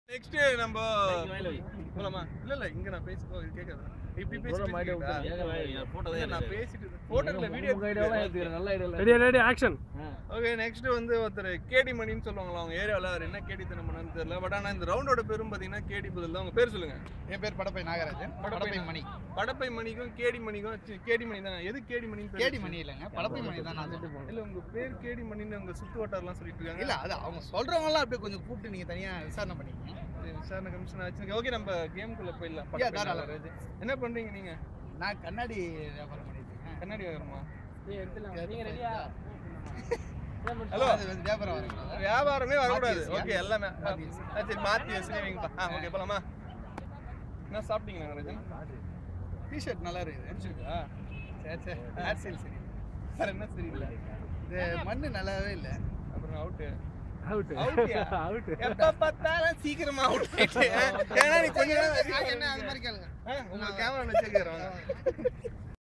Next நம்ம போலாமா இல்ல இல்ல இங்க நான் பேசி ஓ, இது கேட்காது இப்படி பேசிட்டு இருக்கீங்களா? இல்ல, நான் பேசிட்டு போட்டோல video ready ready action okay next வந்து ஒருத்தர் கேடி மணின்னு சொல்லுவாங்களா அவங்க ஏரியாவில் அவர் என்ன கேடி தனம் பண்ணான்னு தெரியல பட் ஆனால் இந்த ரவுண்டோட பேரும் பார்த்தீங்கன்னா கேடி பதில் தான் அவங்க பேர் சொல்லுங்க என் பேர் படப்பை நாகராஜன் படப்பை மணி படப்பை மணிக்கும் கேடி மணிக்கும் சி, கேடி மணி தானே எது கேடி மணின்னு கேடி மணி இல்லைங்க படப்பை மணி தான் நான் சொல்லிட்டு இல்ல உங்க பேர் கேடி மணின்னு உங்க சுத்து வட்டாரெல்லாம் சொல்லிட்டு இருக்காங்க இல்ல அது அவங்க சொல்றவங்கலாம் அப்படியே கொஞ்சம் கூப்பிட்டு நீங்க தனியா விசாரணை பண்ணிக்கங்க சரி, விசாரணை கமிஷன் ஆச்சு ஓகே நம்ம கேமுக்குள்ள போயிடலாம் Yeah, படப்பை தாராளம். நாகராஜ். என்ன பண்றீங்க நீங்க நான் கண்ணாடி வியாபாரம் பண்ணிட்டு இருக்கேன் கண்ணாடி வாங்குறோமா ஹலோ ஹலோ வியாபாரம் வரக்கூடாது வியாபாரமே வரக்கூடாது மாத்தி ஓகே எல்லாமே ஆ, மாத்தி யோசி. ஆ, சரி மாத்தி யோசனை வைங்கப்பா ஆ ஓகே போலாமா என்ன சாப்பிட்டீங்க நாகராஜன் டிஷர்ட் நல்லா இருக்குது பிடிச்சிருக்கா சரி சரி ஹேர் ஸ்டைல் சரி வேற என்ன சரியில்லை இந்த மண்ணு நல்லாவே இல்லை அப்புறம் அவுட்டு அவுட் அவுட்டியா? அவுட் எப்ப பார்த்தாலும் சீக்கிரமா அவுட் ஆயிட்டு ஏன்னா நீ கொஞ்ச நேரம் என்ன அது மாதிரி கேளுங்க ஆ, உங்க கேமரா வச்சிருக்கிறோம்